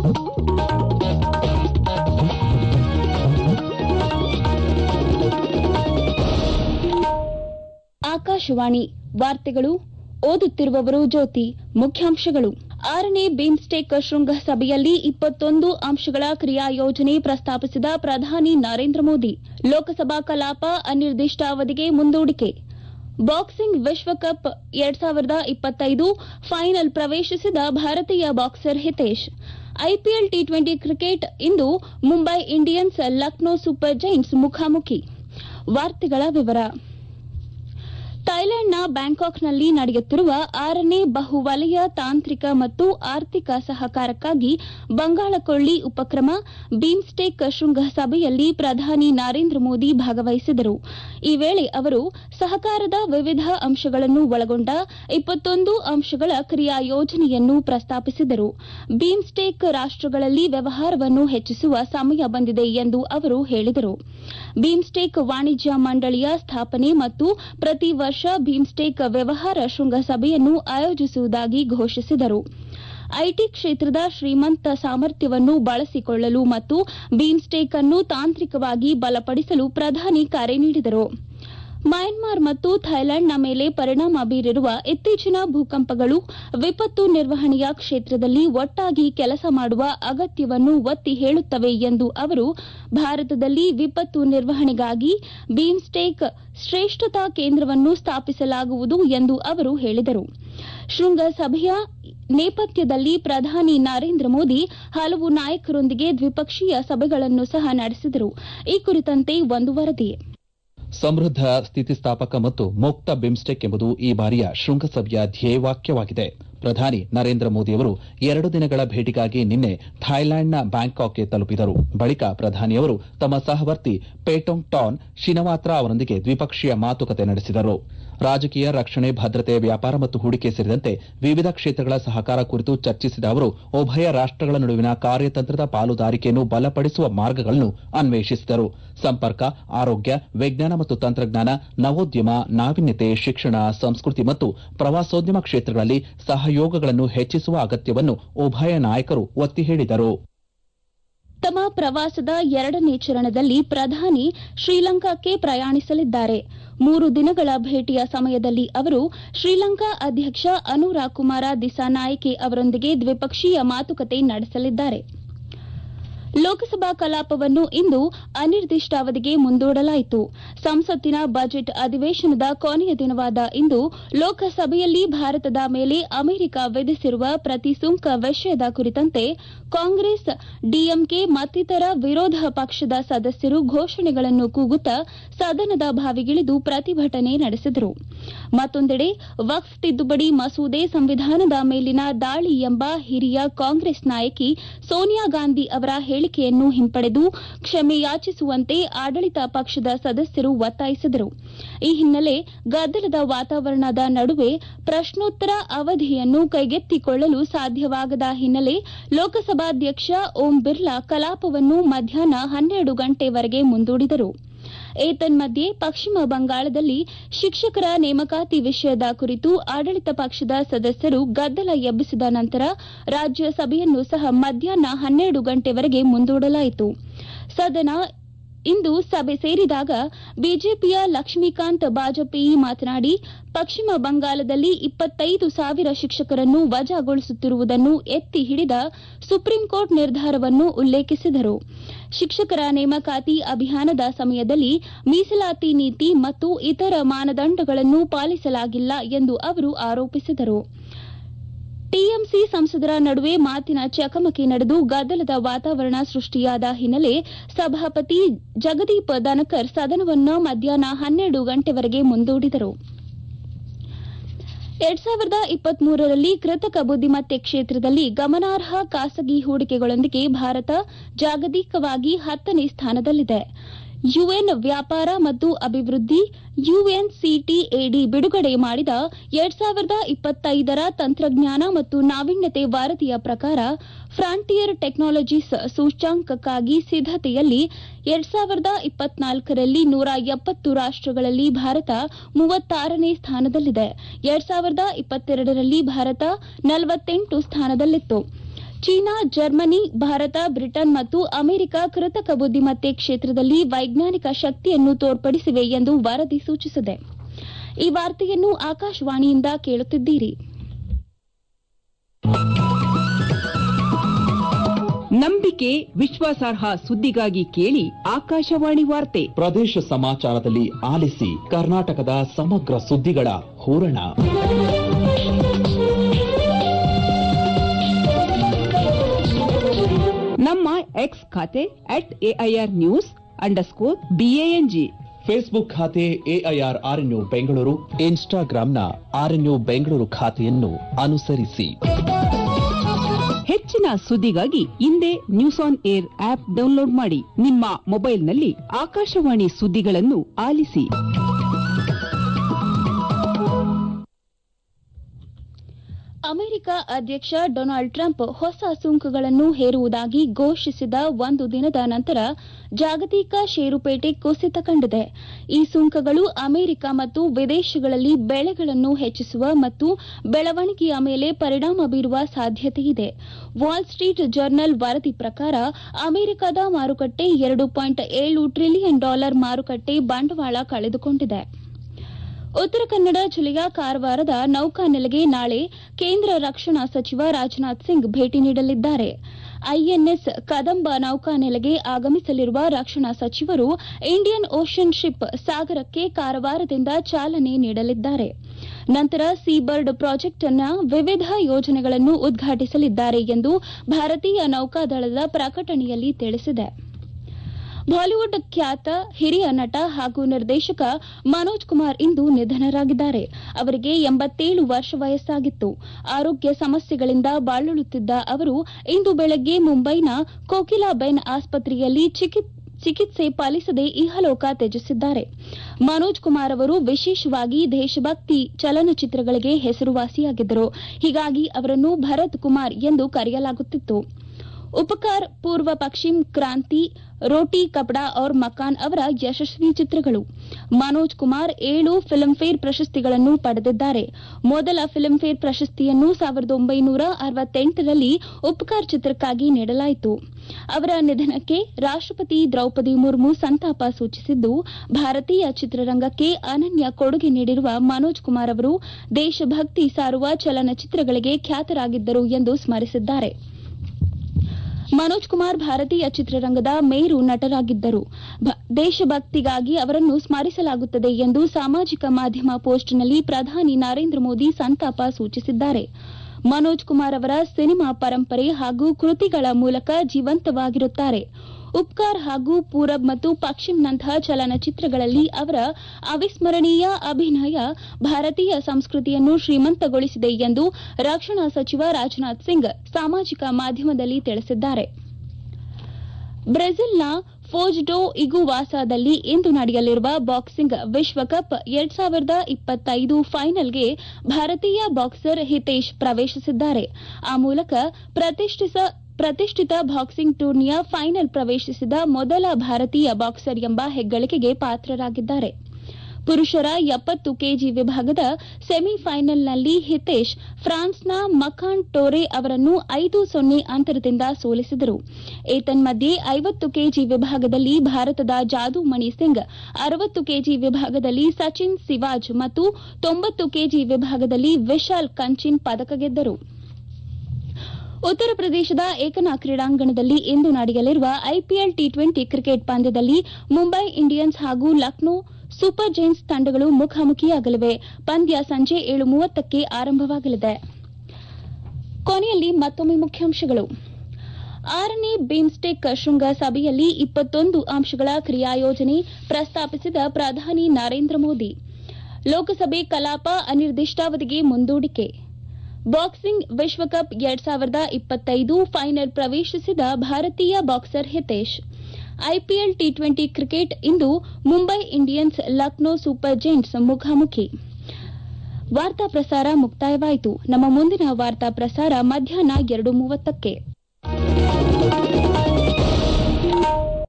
ಆಕಾಶವಾಣಿ ವಾರ್ತೆಗಳು ಓದುತ್ತಿರುವವರು ಜ್ಯೋತಿ ಮುಖ್ಯಾಂಶಗಳು ಆರನೇ ಬಿಮ್ಸ್ಟೆಕ್ ಶೃಂಗಸಭೆಯಲ್ಲಿ ಇಪ್ಪತ್ತೊಂದು ಅಂಶಗಳ ಕ್ರಿಯಾ ಯೋಜನೆ ಪ್ರಸ್ತಾಪಿಸಿದ ಪ್ರಧಾನಿ ನರೇಂದ್ರ ಮೋದಿ ಲೋಕಸಭಾ ಕಲಾಪ ಅನಿರ್ದಿಷ್ಟಾವಧಿಗೆ ಮುಂದೂಡಿಕೆ ಬಾಕ್ಸಿಂಗ್ ವಿಶ್ವಕಪ್ ಎರಡ್ ಸಾವಿರದ ಇಪ್ಪತ್ತೈದು ಫೈನಲ್ ಪ್ರವೇಶಿಸಿದ ಭಾರತೀಯ boxer Hitesh IPL T twenty cricket ಇಂದು Mumbai Indians Lucknow super giants ಮುಖಾಮುಖಿ ವಾರ್ತೆಗಳ ವಿವರ ಥೈಲ್ಯಾಂಡ್ನ ಬ್ಯಾಂಕಾಕ್ನಲ್ಲಿ ನಡೆಯುತ್ತಿರುವ ಆರನೇ ಬಹುವಲಯ ತಾಂತ್ರಿಕ ಮತ್ತು ಆರ್ಥಿಕ ಸಹಕಾರಕ್ಕಾಗಿ ಬಂಗಾಳಕೊಳ್ಳಿ ಉಪಕ್ರಮ ಬಿಮ್ಸ್ಟೆಕ್ ಶೃಂಗಸಭೆಯಲ್ಲಿ ಪ್ರಧಾನಿ ನರೇಂದ್ರ ಮೋದಿ ಭಾಗವಹಿಸಿದರು ಈ ವೇಳೆ ಅವರು ಸಹಕಾರದ ವಿವಿಧ ಅಂಶಗಳನ್ನು ಒಳಗೊಂಡ ಇಪ್ಪತ್ತೊಂದು ಅಂಶಗಳ ಕ್ರಿಯಾ ಯೋಜನೆಯನ್ನು ಪ್ರಸ್ತಾಪಿಸಿದರು ಬಿಮ್ಸ್ಟೆಕ್ ರಾಷ್ಟಗಳಲ್ಲಿ ವ್ಯವಹಾರವನ್ನು ಹೆಚ್ಚಿಸುವ ಸಮಯ ಬಂದಿದೆ ಎಂದು ಅವರು ಹೇಳಿದರು ಬಿಮ್ಸ್ಟೆಕ್ ವಾಣಿಜ್ಯ ಮಂಡಳಿಯ ಸ್ಥಾಪನೆ ಮತ್ತು ಪ್ರತಿ ವರ್ಷ ಬಿಮ್ಸ್ಟೆಕ್ ವ್ಯವಹಾರ ಶೃಂಗಸಭೆಯನ್ನು ಆಯೋಜಿಸುವುದಾಗಿ ಘೋಷಿಸಿದರು ಐಟಿ ಕ್ಷೇತ್ರದ ಶ್ರೀಮಂತ ಸಾಮರ್ಥ್ಯವನ್ನು ಬಳಸಿಕೊಳ್ಳಲು ಮತ್ತು ಬಿಮ್ಸ್ಟೆಕ್ ಅನ್ನು ತಾಂತ್ರಿಕವಾಗಿ ಬಲಪಡಿಸಲು ಪ್ರಧಾನಿ ಕರೆ ನೀಡಿದರು ಮಯನ್ಮಾರ್ ಮತ್ತು ಥೈಲ್ಯಾಂಡ್ನ ಮೇಲೆ ಪರಿಣಾಮ ಬೀರಿರುವ ಇತ್ತೀಚಿನ ಭೂಕಂಪಗಳು ವಿಪತ್ತು ನಿರ್ವಹಣೆಯ ಕ್ಷೇತ್ರದಲ್ಲಿ ಒಟ್ಟಾಗಿ ಕೆಲಸ ಮಾಡುವ ಅಗತ್ಯವನ್ನು ಒತ್ತಿ ಹೇಳುತ್ತವೆ ಎಂದು ಅವರು ಭಾರತದಲ್ಲಿ ವಿಪತ್ತು ನಿರ್ವಹಣೆಗಾಗಿ ಬಿಮ್ಸ್ಟೆಕ್ ಶ್ರೇಷ್ಠತಾ ಕೇಂದ್ರವನ್ನು ಸ್ಥಾಪಿಸಲಾಗುವುದು ಎಂದು ಅವರು ಹೇಳಿದರು ಶೃಂಗಸಭೆಯ ನೇಪಥ್ಯದಲ್ಲಿ ಪ್ರಧಾನಿ ನರೇಂದ್ರ ಮೋದಿ ಹಲವು ನಾಯಕರೊಂದಿಗೆ ದ್ವಿಪಕ್ಷೀಯ ಸಭೆಗಳನ್ನು ಸಹ ನಡೆಸಿದರು ಈ ಕುರಿತಂತೆ ಒಂದು ವರದಿ ಸಮೃದ್ಧ ಸ್ಥಿತಿಸ್ಥಾಪಕ ಮತ್ತು ಮುಕ್ತ ಬಿಮ್ಸ್ಟೆಕ್ ಎಂಬುದು ಈ ಬಾರಿಯ ಶೃಂಗಸಭೆಯ ಧ್ಯೇಯವಾಕ್ಯವಾಗಿದೆ ಪ್ರಧಾನಿ ನರೇಂದ್ರ ಮೋದಿಯವರು ಎರಡು ದಿನಗಳ ಭೇಟಿಗಾಗಿ ನಿನ್ನೆ ಥೈಲ್ಯಾಂಡ್ನ ಬ್ಯಾಂಕಾಕ್ಗೆ ತಲುಪಿದರು ಬಳಿಕ ಪ್ರಧಾನಿಯವರು ತಮ್ಮ ಸಹವರ್ತಿ ಪೇಟೊಂಗ್ ಟಾನ್ ಶಿನವಾತ್ರಾ ಅವರೊಂದಿಗೆ ದ್ವಿಪಕ್ಷೀಯ ಮಾತುಕತೆ ನಡೆಸಿದರು ರಾಜಕೀಯ ರಕ್ಷಣೆ ಭದ್ರತೆ ವ್ಯಾಪಾರ ಮತ್ತು ಹೂಡಿಕೆ ಸೇರಿದಂತೆ ವಿವಿಧ ಕ್ಷೇತ್ರಗಳ ಸಹಕಾರ ಕುರಿತು ಚರ್ಚಿಸಿದ ಅವರು ಉಭಯ ರಾಷ್ಟಗಳ ನಡುವಿನ ಕಾರ್ಯತಂತ್ರದ ಪಾಲುದಾರಿಕೆಯನ್ನು ಬಲಪಡಿಸುವ ಮಾರ್ಗಗಳನ್ನು ಅನ್ವೇಷಿಸಿದರು ಸಂಪರ್ಕ ಆರೋಗ್ಯ ವಿಜ್ಞಾನ ಮತ್ತು ತಂತ್ರಜ್ಞಾನ ನವೋದ್ಯಮ ನಾವೀನ್ಯತೆ ಶಿಕ್ಷಣ ಸಂಸ್ಕೃತಿ ಮತ್ತು ಪ್ರವಾಸೋದ್ಯಮ ಕ್ಷೇತ್ರಗಳಲ್ಲಿ ಸಹಯೋಗಗಳನ್ನು ಹೆಚ್ಚಿಸುವ ಅಗತ್ಯವನ್ನು ಉಭಯ ನಾಯಕರು ಒತ್ತಿ ಹೇಳಿದರು ತಮ್ಮ ಪ್ರವಾಸದ ಎರಡನೇ ಚರಣದಲ್ಲಿ ಪ್ರಧಾನಿ ಶ್ರೀಲಂಕಾಕ್ಕೆ ಪ್ರಯಾಣಿಸಲಿದ್ದಾರೆ ಮೂರು ದಿನಗಳ ಭೇಟಿಯ ಸಮಯದಲ್ಲಿ ಅವರು ಶ್ರೀಲಂಕಾ ಅಧ್ಯಕ್ಷ ಅನುರಾ ಕುಮಾರ ದಿಸಾನಾಯಕೆ ಅವರೊಂದಿಗೆ ದ್ವಿಪಕ್ಷೀಯ ಮಾತುಕತೆ ನಡೆಸಲಿದ್ದಾರೆ ಲೋಕಸಭಾ ಕಲಾಪವನ್ನು ಇಂದು ಅನಿರ್ದಿಷ್ಟಾವಧಿಗೆ ಮುಂದೂಡಲಾಯಿತು ಸಂಸತ್ತಿನ ಬಜೆಟ್ ಅಧಿವೇಶನದ ಕೊನೆಯ ದಿನವಾದ ಇಂದು ಲೋಕಸಭೆಯಲ್ಲಿ ಭಾರತದ ಮೇಲೆ ಅಮೆರಿಕ ವಿಧಿಸಿರುವ ಪ್ರತಿ ಸುಂಕ ವಿಷಯದ ಕುರಿತಂತೆ ಕಾಂಗ್ರೆಸ್ ಡಿಎಂಕೆ ಮತ್ತಿತರ ವಿರೋಧ ಪಕ್ಷದ ಸದಸ್ಯರು ಘೋಷಣೆಗಳನ್ನು ಕೂಗುತ್ತಾ ಸದನದ ಬಾವಿಗಿಳಿದು ಪ್ರತಿಭಟನೆ ನಡೆಸಿದರು ಮತ್ತೊಂದೆಡೆ ವಕ್ಫ್ ತಿದ್ದುಪಡಿ ಮಸೂದೆ ಸಂವಿಧಾನದ ಮೇಲಿನ ದಾಳಿ ಎಂಬ ಹಿರಿಯ ಕಾಂಗ್ರೆಸ್ ನಾಯಕಿ ಸೋನಿಯಾ ಗಾಂಧಿ ಅವರ ಹೇಳಿಕೆಯನ್ನು ಹಿಂಪಡೆದು ಕ್ಷಮೆ ಯಾಚಿಸುವಂತೆ ಆಡಳಿತ ಪಕ್ಷದ ಸದಸ್ಯರು ಒತ್ತಾಯಿಸಿದರು ಈ ಹಿನ್ನೆಲೆ ಗದ್ದಲದ ವಾತಾವರಣದ ನಡುವೆ ಪ್ರಶ್ನೋತ್ತರ ಅವಧಿಯನ್ನು ಕೈಗೆತ್ತಿಕೊಳ್ಳಲು ಸಾಧ್ಯವಾಗದ ಹಿನ್ನೆಲೆ ಲೋಕಸಭಾಧ್ಯಕ್ಷ ಓಂ ಬಿರ್ಲಾ ಕಲಾಪವನ್ನು ಮಧ್ಯಾಹ್ನ ಹನ್ನೆರಡು ಗಂಟೆವರೆಗೆ ಮುಂದೂಡಿದರು ಏತನ್ಮಧ್ಯೆ ಪಶ್ಚಿಮ ಬಂಗಾಳದಲ್ಲಿ ಶಿಕ್ಷಕರ ನೇಮಕಾತಿ ವಿಷಯದ ಕುರಿತು ಆಡಳಿತ ಪಕ್ಷದ ಸದಸ್ಯರು ಗದ್ದಲ ಎಬ್ಬಿಸಿದ ನಂತರ ರಾಜ್ಯಸಭೆಯನ್ನು ಸಹ ಮಧ್ಯಾಹ್ನ ಹನ್ನೆರಡು ಗಂಟೆವರೆಗೆ ಮುಂದೂಡಲಾಯಿತು ಸದನ ಇಂದು ಸಭೆ ಸೇರಿದಾಗ ಬಿಜೆಪಿಯ ಲಕ್ಷ್ಮೀಕಾಂತ್ ಬಾಜಪೇಯಿ ಮಾತನಾಡಿ ಪಶ್ಚಿಮ ಬಂಗಾಳದಲ್ಲಿ ಇಪ್ಪತ್ತೈದು ಸಾವಿರ ಶಿಕ್ಷಕರನ್ನು ವಜಾಗೊಳಿಸುತ್ತಿರುವುದನ್ನು ಎತ್ತಿ ಹಿಡಿದ ಸುಪ್ರೀಂಕೋರ್ಟ್ ನಿರ್ಧಾರವನ್ನು ಉಲ್ಲೇಖಿಸಿದರು ಶಿಕ್ಷಕರ ನೇಮಕಾತಿ ಅಭಿಯಾನದ ಸಮಯದಲ್ಲಿ ಮೀಸಲಾತಿ ನೀತಿ ಮತ್ತು ಇತರ ಮಾನದಂಡಗಳನ್ನು ಪಾಲಿಸಲಾಗಿಲ್ಲ ಎಂದು ಅವರು ಆರೋಪಿಸಿದರು ಟಿಎಂಸಿ ಸಂಸದರ ನಡುವೆ ಮಾತಿನ ಚಕಮಕಿ ನಡೆದು ಗದ್ದಲದ ವಾತಾವರಣ ಸೃಷ್ಟಿಯಾದ ಹಿನ್ನೆಲೆ ಸಭಾಪತಿ ಜಗದೀಪ್ ಧನಕರ್ ಸದನವನ್ನು ಮಧ್ಯಾಹ್ನ ಹನ್ನೆರಡು ಗಂಟೆವರೆಗೆ ಮುಂದೂಡಿದರು ಎರಡ್ ಸಾವಿರದ ಇಪ್ಪತ್ಮೂರರಲ್ಲಿ ಕೃತಕ ಬುದ್ದಿಮತ್ತೆ ಕ್ಷೇತ್ರದಲ್ಲಿ ಗಮನಾರ್ಹ ಖಾಸಗಿ ಹೂಡಿಕೆಗಳೊಂದಿಗೆ ಭಾರತ ಜಾಗತಿಕವಾಗಿ ಹತ್ತನೇ ಸ್ಥಾನದಲ್ಲಿದೆ ಯುಎನ್ ವ್ಯಾಪಾರ ಮತ್ತು ಅಭಿವೃದ್ಧಿ ಯುಎನ್ಸಿಟಿಎಡಿ ಬಿಡುಗಡೆ ಮಾಡಿದ ಎರಡ್ ಸಾವಿರದ ಇಪ್ಪತ್ತೈದರ ತಂತ್ರಜ್ಞಾನ ಮತ್ತು ನಾವೀನ್ಯತೆ ವರದಿಯ ಪ್ರಕಾರ ಫ್ರಾಂಟಿಯರ್ ಟೆಕ್ನಾಲಜೀಸ್ ಸೂಚ್ಯಂಕಕ್ಕಾಗಿ ಸಿದ್ದತೆಯಲ್ಲಿ ಎರಡ್ ಸಾವಿರದ ಇಪ್ಪತ್ನಾಲ್ಕರಲ್ಲಿ ನೂರ ಎಪ್ಪತ್ತು ರಾಷ್ಟಗಳಲ್ಲಿ ಭಾರತ ಮೂವತ್ತಾರನೇ ಸ್ಥಾನದಲ್ಲಿದೆ ಎರಡ್ ಸಾವಿರದ ಇಪ್ಪತ್ತೆರಡರಲ್ಲಿ ಭಾರತ ನಲವತ್ತೆಂಟು ಸ್ಥಾನದಲ್ಲಿತ್ತು ಚೀನಾ ಜರ್ಮನಿ ಭಾರತ ಬ್ರಿಟನ್ ಮತ್ತು ಅಮೆರಿಕ ಕೃತಕ ಬುದ್ದಿಮತ್ತೆ ಕ್ಷೇತ್ರದಲ್ಲಿ ವೈಜ್ಞಾನಿಕ ಶಕ್ತಿಯನ್ನು ತೋರ್ಪಡಿಸಿವೆ ಎಂದು ವರದಿ ಸೂಚಿಸಿದೆ ಈ ವಾರ್ತೆಯನ್ನು ಆಕಾಶವಾಣಿಯಿಂದ ಕೇಳುತ್ತಿದ್ದೀರಿ ನಂಬಿಕೆ ವಿಶ್ವಾಸಾರ್ಹ ಸುದ್ದಿಗಾಗಿ ಕೇಳಿ ಆಕಾಶವಾಣಿ ವಾರ್ತೆ ಪ್ರದೇಶ ಸಮಾಚಾರದಲ್ಲಿ ಆಲಿಸಿ ಕರ್ನಾಟಕದ ಸಮಗ್ರ ಸುದ್ದಿಗಳ ಹೂರಣ ನಮ್ಮ ಎಕ್ಸ್ ಖಾತೆ at AIR news underscore BANG Facebook ಖಾತೆ ಎಐಆರ್ ಆರ್ಎನ್ಯು ಬೆಂಗಳೂರು ಇನ್ಸ್ಟಾಗ್ರಾಂನ ಆರ್ಎನ್ಯು ಬೆಂಗಳೂರು ಖಾತೆಯನ್ನು ಅನುಸರಿಸಿ ಹೆಚ್ಚಿನ ಸುದ್ದಿಗಾಗಿ ಹಿಂದೆ news on air app download ಮಾಡಿ ನಿಮ್ಮ ಮೊಬೈಲ್ನಲ್ಲಿ ಆಕಾಶವಾಣಿ ಸುದ್ದಿಗಳನ್ನು ಆಲಿಸಿ ಅಮೆರಿಕ ಅಧ್ಯಕ್ಷ ಡೊನಾಲ್ಡ್ ಟ್ರಂಪ್ ಹೊಸ ಸುಂಕಗಳನ್ನು ಹೇರುವುದಾಗಿ ಘೋಷಿಸಿದ ಒಂದು ದಿನದ ನಂತರ ಜಾಗತಿಕ ಷೇರುಪೇಟೆ ಕುಸಿತ ಕಂಡಿದೆ ಈ ಸುಂಕಗಳು ಅಮೆರಿಕ ಮತ್ತು ವಿದೇಶಗಳಲ್ಲಿ ಬೆಳೆಗಳನ್ನು ಹೆಚ್ಚಿಸುವ ಮತ್ತು ಬೆಳವಣಿಗೆಯ ಮೇಲೆ ಪರಿಣಾಮ ಬೀರುವ ಸಾಧ್ಯತೆಯಿದೆ ವಾಲ್ ಸ್ಟ್ರೀಟ್ ಜರ್ನಲ್ ವರದಿ ಪ್ರಕಾರ ಅಮೆರಿಕದ ಮಾರುಕಟ್ಟೆ ಎರಡು ಪಾಯಿಂಟ್ ಏಳು ಟ್ರಿಲಿಯನ್ ಡಾಲರ್ ಮಾರುಕಟ್ಟೆ ಬಂಡವಾಳ ಕಳೆದುಕೊಂಡಿದೆ ಉತ್ತರ ಕನ್ನಡ ಜಿಲ್ಲೆಯ ಕಾರವಾರದ ನೌಕಾನೆಲೆಗೆ ನಾಳೆ ಕೇಂದ್ರ ರಕ್ಷಣಾ ಸಚಿವ ರಾಜನಾಥ್ ಸಿಂಗ್ ಭೇಟಿ ನೀಡಲಿದ್ದಾರೆ ಐಎನ್ಎಸ್ ಕದಂಬ ನೌಕಾನೆಲೆಗೆ ಆಗಮಿಸಲಿರುವ ರಕ್ಷಣಾ ಸಚಿವರು ಇಂಡಿಯನ್ ಓಷನ್ ಶಿಪ್ ಸಾಗರಕ್ಕೆ ಕಾರವಾರದಿಂದ ಚಾಲನೆ ನೀಡಲಿದ್ದಾರೆ ನಂತರ ಸೀಬರ್ಡ್ ಪ್ರಾಜೆಕ್ಟ್ನ ವಿವಿಧ ಯೋಜನೆಗಳನ್ನು ಉದ್ಘಾಟಿಸಲಿದ್ದಾರೆ ಎಂದು ಭಾರತೀಯ ನೌಕಾದಳದ ಪ್ರಕಟಣೆಯಲ್ಲಿ ತಿಳಿಸಿದೆ ಬಾಲಿವುಡ್ ಖ್ಯಾತ ಹಿರಿಯ ನಟ ಹಾಗೂ ನಿರ್ದೇಶಕ ಮನೋಜ್ ಕುಮಾರ್ ಇಂದು ನಿಧನರಾಗಿದ್ದಾರೆ ಅವರಿಗೆ ಎಂಬತ್ತೇಳು ವರ್ಷ ವಯಸ್ಸಾಗಿತ್ತು ಆರೋಗ್ಯ ಸಮಸ್ಯೆಗಳಿಂದ ಬಾಳಲುತ್ತಿದ್ದ ಅವರು ಇಂದು ಬೆಳಗ್ಗೆ ಮುಂಬೈನ ಕೋಕಿಲಾಬೆನ್ ಆಸ್ಪತ್ರೆಯಲ್ಲಿ ಚಿಕಿತ್ಸೆ ಪಾಲಿಸದೆ ಇಹಲೋಕ ತ್ಯಜಿಸಿದ್ದಾರೆ ಮನೋಜ್ ಕುಮಾರ್ ಅವರು ವಿಶೇಷವಾಗಿ ದೇಶಭಕ್ತಿ ಚಲನಚಿತ್ರಗಳಿಗೆ ಹೆಸರುವಾಸಿಯಾಗಿದ್ದರು ಹೀಗಾಗಿ ಅವರನ್ನು ಭರತ್ ಕುಮಾರ್ ಎಂದು ಕರೆಯಲಾಗುತ್ತಿತ್ತು ಉಪಕಾರ್ ಪೂರ್ವ ಪಶ್ಚಿಮ್ ಕ್ರಾಂತಿ ರೋಟಿ ಕಪಡಾ ಔರ್ ಮಕಾನ್ ಅವರ ಯಶಸ್ವಿ ಚಿತ್ರಗಳು ಮನೋಜ್ ಕುಮಾರ್ ಏಳು ಫಿಲ್ಮ್ಫೇರ್ ಪ್ರಶಸ್ತಿಗಳನ್ನು ಪಡೆದಿದ್ದಾರೆ ಮೊದಲ ಫಿಲ್ಮ್ಫೇರ್ ಪ್ರಶಸ್ತಿಯನ್ನು ಸಾವಿರದ ಒಂಬೈನೂರ ಅರವತ್ತೆಂಟರಲ್ಲಿ ಉಪಕಾರ್ ಚಿತ್ರಕ್ಕಾಗಿ ನೀಡಲಾಯಿತು ಅವರ ನಿಧನಕ್ಕೆ ರಾಷ್ಟಪತಿ ದ್ರೌಪದಿ ಮುರ್ಮು ಸಂತಾಪ ಸೂಚಿಸಿದ್ದು ಭಾರತೀಯ ಚಿತ್ರರಂಗಕ್ಕೆ ಅನನ್ಯ ಕೊಡುಗೆ ನೀಡಿರುವ ಮನೋಜ್ ಕುಮಾರ್ ಅವರು ದೇಶಭಕ್ತಿ ಸಾರುವ ಚಲನಚಿತ್ರಗಳಿಗೆ ಖ್ಯಾತರಾಗಿದ್ದರು ಎಂದು ಸ್ಮರಿಸಿದ್ದಾರೆ ಮನೋಜ್ ಕುಮಾರ್ ಭಾರತೀಯ ಚಿತ್ರರಂಗದ ಮೇರು ನಟರಾಗಿದ್ದರು ದೇಶಭಕ್ತಿಗಾಗಿ ಅವರನ್ನು ಸ್ಮರಿಸಲಾಗುತ್ತದೆ ಎಂದು ಸಾಮಾಜಿಕ ಮಾಧ್ಯಮ ಪೋಸ್ಟ್ನಲ್ಲಿ ಪ್ರಧಾನಿ ನರೇಂದ್ರ ಮೋದಿ ಸಂತಾಪ ಸೂಚಿಸಿದ್ದಾರೆ ಮನೋಜ್ ಕುಮಾರ್ ಅವರ ಸಿನಿಮಾ ಪರಂಪರೆ ಹಾಗೂ ಕೃತಿಗಳ ಮೂಲಕ ಜೀವಂತವಾಗಿರುತ್ತಾರೆ ಉಪ್ಕಾರ್ ಹಾಗೂ ಪೂರಬ್ ಮತ್ತು ಪಶ್ಚಿಮ್ನಂತಹ ಚಲನಚಿತ್ರಗಳಲ್ಲಿ ಅವರ ಅವಿಸ್ಮರಣೀಯ ಅಭಿನಯ ಭಾರತೀಯ ಸಂಸ್ಕೃತಿಯನ್ನು ಶ್ರೀಮಂತಗೊಳಿಸಿದೆ ಎಂದು ರಕ್ಷಣಾ ಸಚಿವ ರಾಜನಾಥ್ ಸಿಂಗ್ ಸಾಮಾಜಿಕ ಮಾಧ್ಯಮದಲ್ಲಿ ತಿಳಿಸಿದ್ದಾರೆ ಬ್ರೆಜಿಲ್ನ ಫೋಜ್ಡೋ ಇಗುವಾಸಾದಲ್ಲಿ ಇಂದು ನಡೆಯಲಿರುವ ಬಾಕ್ಸಿಂಗ್ ವಿಶ್ವಕಪ್ ಎರಡ್ ಸಾವಿರದ ಇಪ್ಪತ್ತೈದು ಫೈನಲ್ಗೆ ಭಾರತೀಯ ಬಾಕ್ಸರ್ ಹಿತೇಶ್ ಪ್ರವೇಶಿಸಿದ್ದಾರೆ ಆ ಮೂಲಕ ಪ್ರತಿಷ್ಠಿತ ಬಾಕ್ಸಿಂಗ್ ಟೂರ್ನಿಯ ಫೈನಲ್ ಪ್ರವೇಶಿಸಿದ ಮೊದಲ ಭಾರತೀಯ ಬಾಕ್ಸರ್ ಎಂಬ ಹೆಗ್ಗಳಿಕೆಗೆ ಪಾತ್ರರಾಗಿದ್ದಾರೆ ಪುರುಷರ ಎಪ್ಪತ್ತು ಕೆಜಿ ವಿಭಾಗದ ಸೆಮಿಫೈನಲ್ನಲ್ಲಿ ಹಿತೇಶ್ ಫ್ರಾನ್ಸ್ನ ಮಖಾನ್ ಟೋರೆ ಅವರನ್ನು ಐದು ಸೊನ್ನೆ ಅಂತರದಿಂದ ಸೋಲಿಸಿದರು ಏತನ್ಮಧ್ಯೆ ಐವತ್ತು ಕೆಜಿ ವಿಭಾಗದಲ್ಲಿ ಭಾರತದ ಜಾದೂಮಣಿ ಸಿಂಗ್ ಅರವತ್ತು ಕೆಜಿ ವಿಭಾಗದಲ್ಲಿ ಸಚಿನ್ ಸಿವಾಜ್ ಮತ್ತು ತೊಂಬತ್ತು ಕೆಜಿ ವಿಭಾಗದಲ್ಲಿ ವಿಶಾಲ್ ಕಂಚಿನ್ ಪದಕ ಗೆದ್ದರು ಉತ್ತರ ಪ್ರದೇಶದ ಏಕನಾ ಕ್ರೀಡಾಂಗಣದಲ್ಲಿ ಇಂದು ನಡೆಯಲಿರುವ ಐಪಿಎಲ್ ಟಿ ಟ್ವೆಂಟಿ ಕ್ರಿಕೆಟ್ ಪಂದ್ಯದಲ್ಲಿ ಮುಂಬೈ ಇಂಡಿಯನ್ಸ್ ಹಾಗೂ ಲಕ್ನೋ ಸೂಪರ್ ಜೈನ್ಸ್ ತಂಡಗಳು ಮುಖಾಮುಖಿಯಾಗಲಿವೆ ಪಂದ್ಯ ಸಂಜೆ ಏಳು ಮೂವತ್ತಕ್ಕೆ ಆರಂಭವಾಗಲಿದೆ ಕೊನೆಯಲ್ಲಿ ಮತ್ತೊಮ್ಮೆ ಮುಖ್ಯಾಂಶಗಳು ಆರನೇ ಬಿಮ್ಸ್ಟೆಕ್ ಶೃಂಗ ಸಭೆಯಲ್ಲಿ ಇಪ್ಪತ್ತೊಂದು ಅಂಶಗಳ ಕ್ರಿಯಾಯೋಜನೆ ಪ್ರಸ್ತಾಪಿಸಿದ ಪ್ರಧಾನಿ ನರೇಂದ್ರ ಮೋದಿ ಲೋಕಸಭೆ ಕಲಾಪ ಅನಿರ್ದಿಷ್ಟಾವಧಿಗೆ ಮುಂದೂಡಿಕೆ ಬಾಕ್ಸಿಂಗ್ ವಿಶ್ವಕಪ್ ಎರಡ್ ಸಾವಿರದ ಇಪ್ಪತ್ತೈದು ಫೈನಲ್ ಪ್ರವೇಶಿಸಿದ ಭಾರತೀಯ boxer Hitesh IPL T twenty cricket ಇಂದು Mumbai Indians Lucknow super giants ಮುಖಾಮುಖಿ ವಾರ್ತಾ ಪ್ರಸಾರ ಮುಕ್ತಾಯವಾಯಿತು ನಮ್ಮ ಮುಂದಿನ ವಾರ್ತಾ ಪ್ರಸಾರ ಮಧ್ಯಾಹ್ನ ಎರಡು ಮೂವತ್ತಕ್ಕೆ